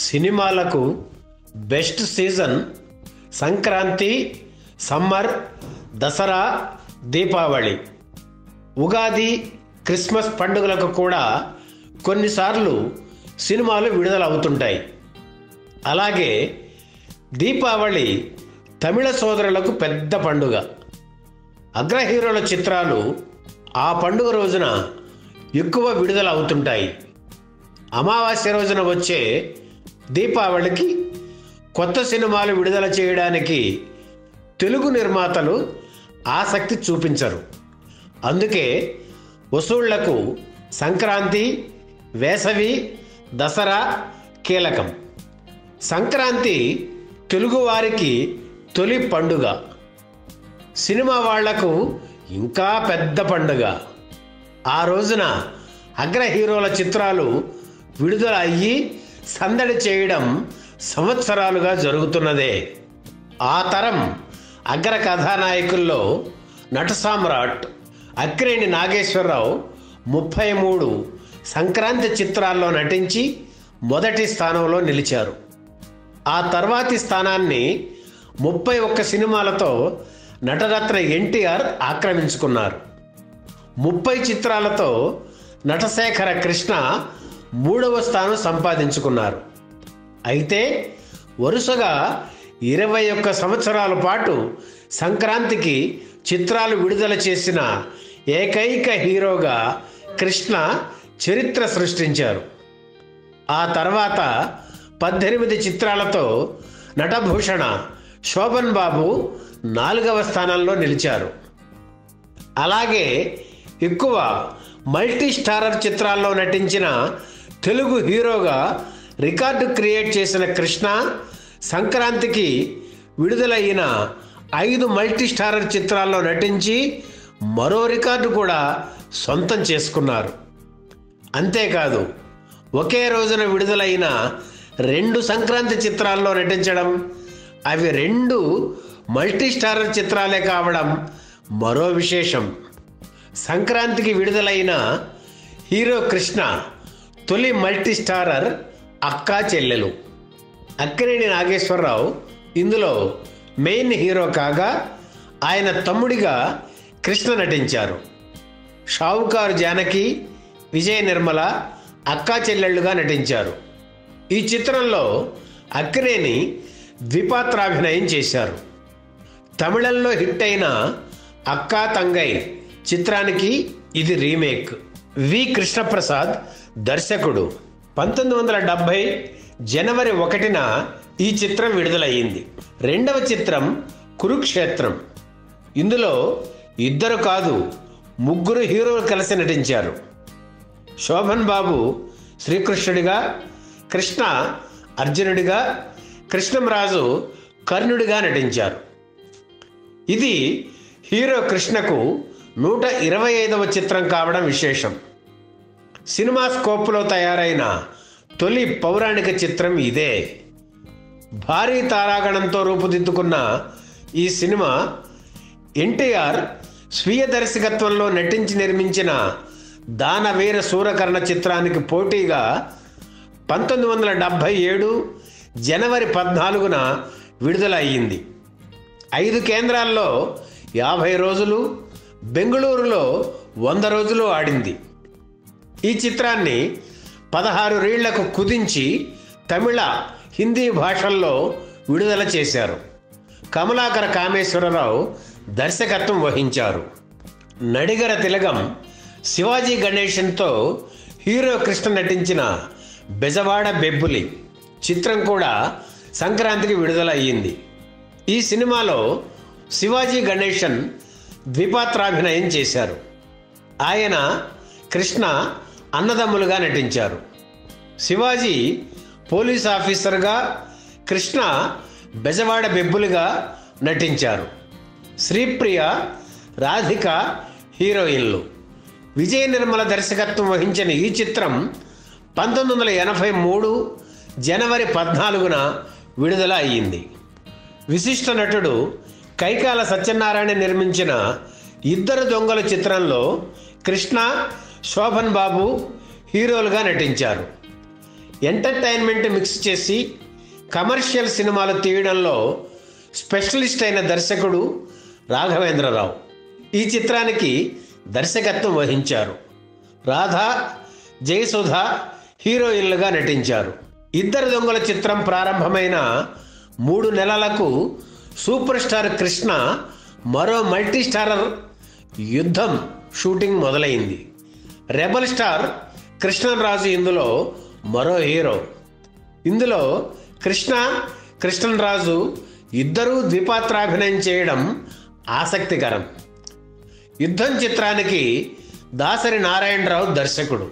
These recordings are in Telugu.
సినిమాలకు best season Sankranti summer Dasara Deepavali Ugadi Christmas పండుగలకు కూడా కొన్నిసార్లు సినిమాలు విడుదల అవుతుంటాయి అలాగే దీపావళి తమిళ సోదరులకు పెద్ద పండుగ అగ్ర హీరోల చిత్రాలు ఆ పండుగ రోజున ఎక్కువ విడుదల అవుతుంటాయి అమావాస్య రోజున వచ్చే దీపావళికి కొత్త సినిమాలు విడుదల చేయడానికి తెలుగు నిర్మాతలు ఆసక్తి చూపించరు అందుకే వసూళ్లకు సంక్రాంతి వేసవి దసరా కీలకం సంక్రాంతి తెలుగువారికి తొలి పండుగ సినిమా వాళ్లకు ఇంకా పెద్ద పండుగ ఆ రోజున అగ్ర హీరోల చిత్రాలు విడుదల అయ్యి సందడి చేయడం సంవత్సరాలుగా జరుగుతున్నదే ఆ తరం అగ్ర కథానాయకుల్లో నట సామ్రాట్ అక్కినేని నాగేశ్వరరావు ముప్పై మూడు సంక్రాంతి చిత్రాల్లో నటించి మొదటి స్థానంలో నిలిచారు ఆ తర్వాతి స్థానాన్ని ముప్పై ఒక్క సినిమాలతో నటరత్న ఎన్టీఆర్ ఆక్రమించుకున్నారు ముప్పై చిత్రాలతో నటశేఖర కృష్ణ మూడవ స్థానం సంపాదించుకున్నారు అయితే వరుసగా ఇరవై ఒక్క సంవత్సరాల పాటు సంక్రాంతికి చిత్రాలు విడుదల చేసిన ఏకైక హీరోగా కృష్ణ చరిత్ర సృష్టించారు ఆ తర్వాత పద్దెనిమిది చిత్రాలతో నటభూషణ శోభన్ బాబు నాలుగవ స్థానంలో నిలిచారు అలాగే ఎక్కువ మల్టీ స్టారర్ చిత్రాల్లో నటించిన తెలుగు హీరోగా రికార్డు క్రియేట్ చేసిన కృష్ణ సంక్రాంతికి విడుదలైన ఐదు మల్టీ స్టారర్ చిత్రాల్లో నటించి మరో రికార్డు కూడా సొంతం చేసుకున్నారు అంతేకాదు ఒకే రోజున విడుదలైన రెండు సంక్రాంతి చిత్రాల్లో నటించడం అవి రెండు మల్టీ స్టారర్ చిత్రాలే కావడం మరో విశేషం సంక్రాంతికి విడుదలైన హీరో కృష్ణ తొలి మల్టీ స్టారర్ అక్కా చెల్లెలు అక్కినేని నాగేశ్వరరావు ఇందులో మెయిన్ హీరో కాగా ఆయన తమ్ముడిగా కృష్ణ నటించారు షావుకారు జానకి విజయ నిర్మల అక్కా చెల్లెళ్ళుగా నటించారు ఈ చిత్రంలో అక్కినేని ద్విపాత్రాభినయం చేశారు తమిళంలో హిట్ అయిన అక్కా తంగై చిత్రానికి ఇది రీమేక్ వి కృష్ణప్రసాద్ దర్శకుడు పంతొమ్మిది వందల డెబ్భై జనవరి ఒకటిన ఈ చిత్రం విడుదలయ్యింది రెండవ చిత్రం కురుక్షేత్రం ఇందులో ఇద్దరు కాదు ముగ్గురు హీరోలు కలిసి నటించారు శోభన్ బాబు శ్రీకృష్ణుడిగా కృష్ణ అర్జునుడిగా కృష్ణంరాజు కర్ణుడిగా నటించారు ఇది హీరో కృష్ణకు నూట ఇరవై ఐదవ చిత్రం కావడం విశేషం సినిమా స్కోప్లో తయారైన తొలి పౌరాణిక చిత్రం ఇదే భారీ తారాగణంతో రూపుదిద్దుకున్న ఈ సినిమా ఎన్టీఆర్ స్వీయ దర్శకత్వంలో నటించి నిర్మించిన దానవీర సూరకర్ణ చిత్రానికి పోటీగా పంతొమ్మిది వందల డెబ్భై ఏడు జనవరి పద్నాలుగున విడుదల అయ్యింది ఐదు కేంద్రాల్లో యాభై రోజులు బెంగళూరులో వంద రోజులు ఆడింది ఈ చిత్రాన్ని పదహారు రీళ్లకు కుదించి తమిళ హిందీ భాషల్లో విడుదల చేశారు కమలాకర కామేశ్వరరావు దర్శకత్వం వహించారు నడిగర తిలగం శివాజీ గణేశన్తో హీరో కృష్ణ నటించిన బెజవాడ బెబ్బులి చిత్రం కూడా సంక్రాంతికి విడుదల అయ్యింది ఈ సినిమాలో శివాజీ గణేశన్ ద్విపాత్రాభినయం చేశారు ఆయన కృష్ణ అన్నదమ్ములుగా నటించారు శివాజీ పోలీస్ ఆఫీసర్గా కృష్ణ బెజవాడ బెబ్బులుగా నటించారు శ్రీప్రియ రాధిక హీరోయిన్లు విజయ నిర్మల దర్శకత్వం వహించిన ఈ చిత్రం పంతొమ్మిది వందల ఎనభై మూడు జనవరి పద్నాలుగున విడుదల అయ్యింది విశిష్ట నటుడు కైకాల సత్యనారాయణ నిర్మించిన ఇద్దరు దొంగల చిత్రంలో కృష్ణ శోభన్ బాబు హీరోలుగా నటించారు ఎంటర్టైన్మెంట్ మిక్స్ చేసి కమర్షియల్ సినిమాలు తీయడంలో స్పెషలిస్ట్ అయిన దర్శకుడు రాఘవేంద్రరావు ఈ చిత్రానికి దర్శకత్వం వహించారు రాధా జయసుధ హీరోయిన్లుగా నటించారు ఇద్దరు దొంగల చిత్రం ప్రారంభమైన మూడు నెలలకు సూపర్ స్టార్ కృష్ణ మరో మల్టీ స్టారర్ యుద్ధం షూటింగ్ మొదలైంది రెబల్ స్టార్ కృష్ణరాజు ఇందులో మరో హీరో ఇందులో కృష్ణ కృష్ణరాజు ఇద్దరూ ద్విపాత్రాభినయం చేయడం ఆసక్తికరం యుద్ధం చిత్రానికి దాసరి నారాయణరావు దర్శకుడు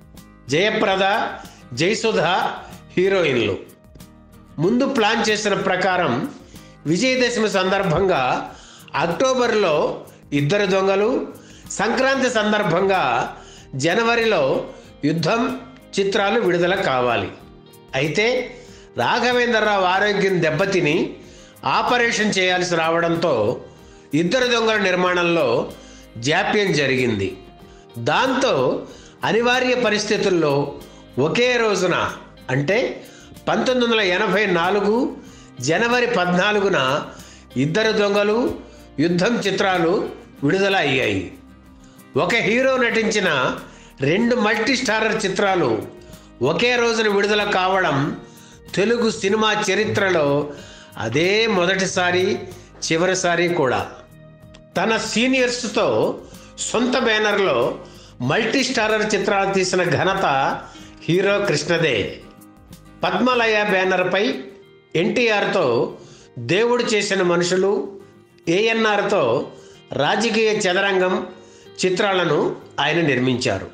జయప్రద జయసుధ హీరోయిన్లు ముందు ప్లాన్ చేసిన ప్రకారం విజయదశమి సందర్భంగా అక్టోబర్లో ఇద్దరు దొంగలు సంక్రాంతి సందర్భంగా జనవరిలో యుద్ధం చిత్రాలు విడుదల కావాలి అయితే రాఘవేంద్రరావు ఆరోగ్యం దెబ్బతిని ఆపరేషన్ చేయాల్సి రావడంతో ఇద్దరు దొంగల నిర్మాణంలో జాప్యం జరిగింది దాంతో అనివార్య పరిస్థితుల్లో ఒకే రోజున అంటే పంతొమ్మిది వందల ఎనభై నాలుగు జనవరి పద్నాలుగున ఇద్దరు దొంగలు యుద్ధం చిత్రాలు విడుదల అయ్యాయి ఒక హీరో నటించిన రెండు మల్టీ స్టారర్ చిత్రాలు ఒకే రోజున విడుదల కావడం తెలుగు సినిమా చరిత్రలో అదే మొదటిసారి చివరిసారి కూడా తన సీనియర్స్తో సొంత బ్యానర్లో మల్టీ స్టారర్ చిత్రాలు తీసిన ఘనత హీరో కృష్ణదే పద్మలయ బ్యానర్పై ఎన్టీఆర్తో దేవుడు చేసిన మనుషులు ఏఎన్ఆర్తో రాజకీయ చదరంగం చిత్రాలను ఆయన నిర్మించారు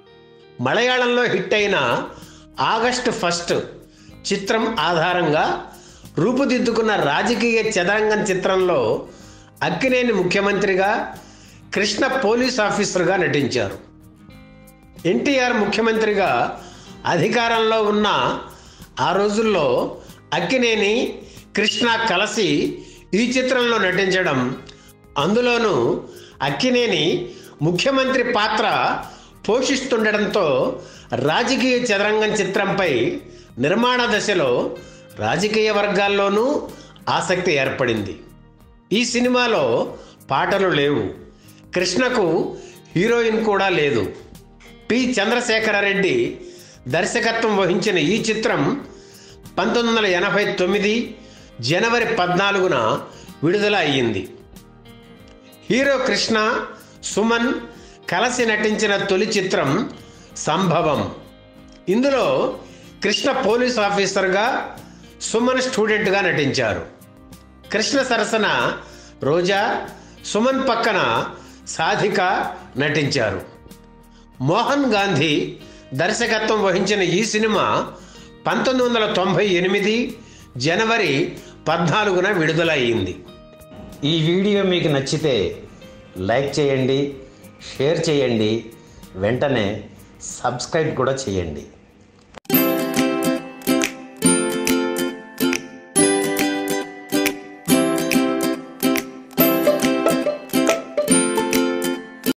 మలయాళంలో హిట్ అయిన ఆగస్ట్ ఫస్ట్ చిత్రం ఆధారంగా రూపుదిద్దుకున్న రాజకీయ చదరంగం చిత్రంలో అక్కినేని ముఖ్యమంత్రిగా కృష్ణ పోలీస్ ఆఫీసర్గా నటించారు ఎన్టీఆర్ ముఖ్యమంత్రిగా అధికారంలో ఉన్న ఆ రోజుల్లో అక్కినేని కృష్ణ కలిసి ఈ చిత్రంలో నటించడం అందులోనూ అక్కినేని ముఖ్యమంత్రి పాత్ర పోషిస్తుండడంతో రాజకీయ చదరంగం చిత్రంపై నిర్మాణ దశలో రాజకీయ వర్గాల్లోనూ ఆసక్తి ఏర్పడింది ఈ సినిమాలో పాటలు లేవు కృష్ణకు హీరోయిన్ కూడా లేదు పి చంద్రశేఖరరెడ్డి దర్శకత్వం వహించిన ఈ చిత్రం పంతొమ్మిది వందల ఎనభై తొమ్మిది జనవరి పద్నాలుగున విడుదల అయ్యింది హీరో కృష్ణ సుమన్ కలిసి నటించిన తొలి చిత్రం సంభవం ఇందులో కృష్ణ పోలీస్ ఆఫీసర్గా సుమన్ స్టూడెంట్గా నటించారు కృష్ణ సరసన రోజా సుమన్ పక్కన సాధిక నటించారు మోహన్ గాంధీ దర్శకత్వం వహించిన ఈ సినిమా పంతొమ్మిది వందల తొంభై ఎనిమిది జనవరి పద్నాలుగున విడుదల అయింది ఈ వీడియో మీకు నచ్చితే లైక్ చేయండి షేర్ చేయండి వెంటనే సబ్స్క్రైబ్ కూడా చేయండి